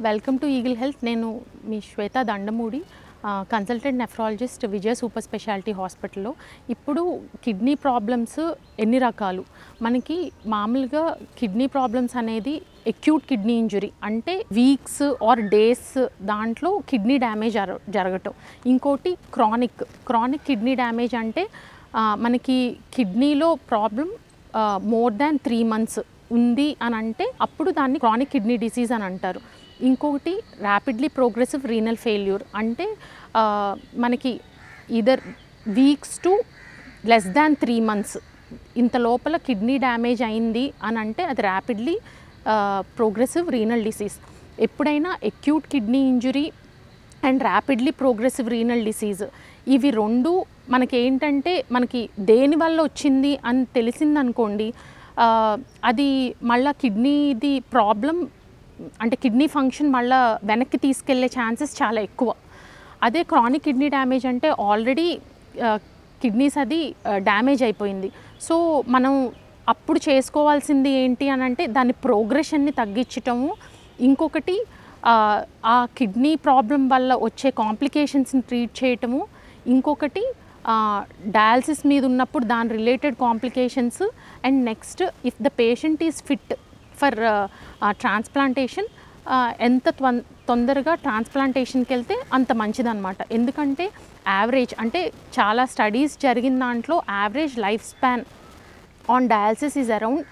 Welcome to Eagle Health నేను మీ Shweta Dandamudi consultant nephrologist Vijaya super speciality హాస్పిటల్లో ఇప్పుడు కిడ్నీ ప్రాబ్లమ్స్ ఎన్ని రకాలు మనకి మామూలుగా కిడ్నీ ప్రాబ్లమ్స్ అనేది ఎక్యూట్ కిడ్నీ ఇంజురీ అంటే వీక్స్ ఆర్ డేస్ దాంట్లో కిడ్నీ డ్యామేజ్ జర జరగటం ఇంకోటి క్రానిక్ క్రానిక్ కిడ్నీ డ్యామేజ్ అంటే ఆ, మనకి కిడ్నీలో problem more than three months ఉంది అని అంటే అప్పుడు దాన్ని క్రానిక్ కిడ్నీ డిసీజ్ అని అంటారు ఇంకొకటి ర్యాపిడ్లీ ప్రోగ్రెసివ్ రీనల్ ఫెయిల్యూర్ అంటే ఆ, మనకి either weeks to less than three months ఇంత లోపల కిడ్నీ డ్యామేజ్ అయింది అని అంటే అది ర్యాపిడ్లీ ప్రోగ్రెసివ్ రీనల్ డిసీజ్ ఎప్పుడైనా acute kidney injury and rapidly progressive renal disease ఇవి రెండు మనకి ఏంటంటే మనకి దేని వల్ల వచ్చింది అని తెలిసిందనుకోండి ఆ, అది మళ్ళా కిడ్నీది ప్రాబ్లం అంటే కిడ్నీ ఫంక్షన్ మళ్ళా వెనక్కి తీసుకెళ్లే ఛాన్సెస్ చాలా ఎక్కువ అదే క్రానిక్ కిడ్నీ డ్యామేజ్ అంటే ఆల్రెడీ కిడ్నీస్ అది డ్యామేజ్ అయిపోయింది సో మనం అప్పుడు చేసుకోవాల్సింది ఏంటి అని అంటే దాని ప్రోగ్రెషన్ని తగ్గించటము ఇంకొకటి ఆ, ఆ కిడ్నీ ప్రాబ్లం వల్ల వచ్చే కాంప్లికేషన్స్ని ట్రీట్ చేయటము ఇంకొకటి డయాలసిస్ మీద ఉన్నప్పుడు దాని related complications and next if the patient is fit for transplantation ఎంత త్వన్ తొందరగా ట్రాన్స్ప్లాంటేషన్కి వెళ్తే అంత మంచిదన్నమాట ఎందుకంటే యావరేజ్ అంటే చాలా స్టడీస్ జరిగిన దాంట్లో average life span on dialysis is around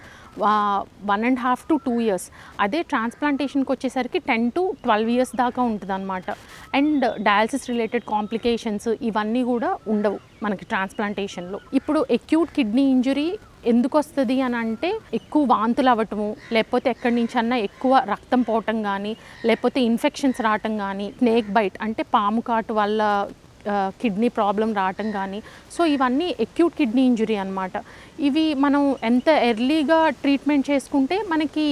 one and half to two years అదే ట్రాన్స్ప్లాంటేషన్కి వచ్చేసరికి టెన్ టు ట్వెల్వ్ ఇయర్స్ దాకా ఉంటుంది అనమాట అండ్ డయాలసిస్ రిలేటెడ్ కాంప్లికేషన్స్ ఇవన్నీ కూడా ఉండవు మనకి ట్రాన్స్ప్లాంటేషన్లో ఇప్పుడు ఎక్యూట్ కిడ్నీ ఇంజురీ ఎందుకు వస్తుంది అని అంటే ఎక్కువ వాంతులు అవ్వటము లేకపోతే ఎక్కడి నుంచి అన్నా ఎక్కువ రక్తం పోవటం కానీ లేకపోతే ఇన్ఫెక్షన్స్ రావటం కానీ స్నేక్ బైట్ అంటే పాము కాటు వల్ల కిడ్నీ ప్రాబ్లం రావటం కానీ సో ఇవన్నీ ఎక్యూట్ కిడ్నీ ఇంజురీ అనమాట ఇవి మనం ఎంత ఎర్లీగా ట్రీట్మెంట్ చేసుకుంటే మనకి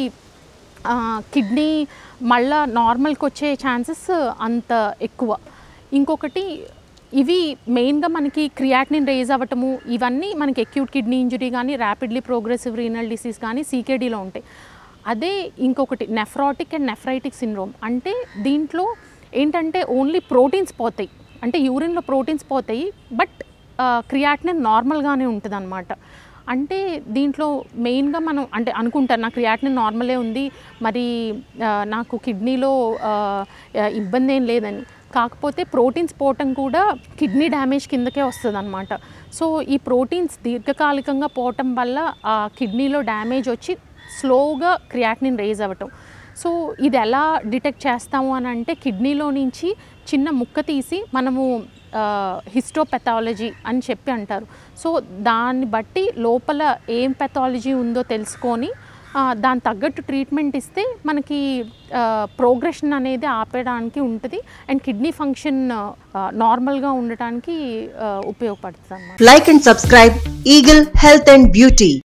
కిడ్నీ మళ్ళా నార్మల్కి వచ్చే ఛాన్సెస్ అంత ఎక్కువ ఇంకొకటి ఇవి మెయిన్గా మనకి క్రియాటినిన్ రేజ్ అవ్వటము ఇవన్నీ మనకి ఎక్యూట్ కిడ్నీ ఇంజురీ కానీ ర్యాపిడ్లీ ప్రోగ్రెసివ్ రీనల్ డిసీజ్ కానీ సీకేడీలో ఉంటాయి అదే ఇంకొకటి నెఫ్రాటిక్ అండ్ నెఫ్రైటిక్ సిండ్రోమ్ అంటే దీంట్లో ఏంటంటే ఓన్లీ ప్రోటీన్స్ పోతాయి అంటే యూరిన్లో ప్రోటీన్స్ పోతాయి బట్ క్రియాటినిన్ నార్మల్గానే ఉంటుంది అనమాట అంటే దీంట్లో మెయిన్గా మనం అంటే అనుకుంటారు నాకు క్రియాటినిన్ నార్మలే ఉంది మరి ఆ, నాకు కిడ్నీలో ఆ, ఆ, ఇబ్బంది ఏం లేదని కాకపోతే ప్రోటీన్స్ పోవటం కూడా కిడ్నీ డ్యామేజ్ కిందకే వస్తుంది అనమాట సో ఈ ప్రోటీన్స్ దీర్ఘకాలికంగా పోవటం వల్ల ఆ కిడ్నీలో డ్యామేజ్ వచ్చి స్లోగా క్రియాటినిన్ రేజ్ అవ్వటం సో ఇది ఎలా డిటెక్ట్ చేస్తాము అని అంటే కిడ్నీలో నుంచి చిన్న ముక్క తీసి మనము హిస్టోపెథాలజీ అని చెప్పి అంటారు సో దాన్ని బట్టి లోపల ఏం పెథాలజీ ఉందో తెలుసుకొని ఆ, దాని తగ్గట్టు ట్రీట్మెంట్ ఇస్తే మనకి ప్రోగ్రెషన్ అనేది ఆపేయడానికి ఉంటుంది అండ్ కిడ్నీ ఫంక్షన్ నార్మల్గా ఉండటానికి ఆ, ఉపయోగపడుతుంది అన్నమాట Like and subscribe Eagle Health and Beauty.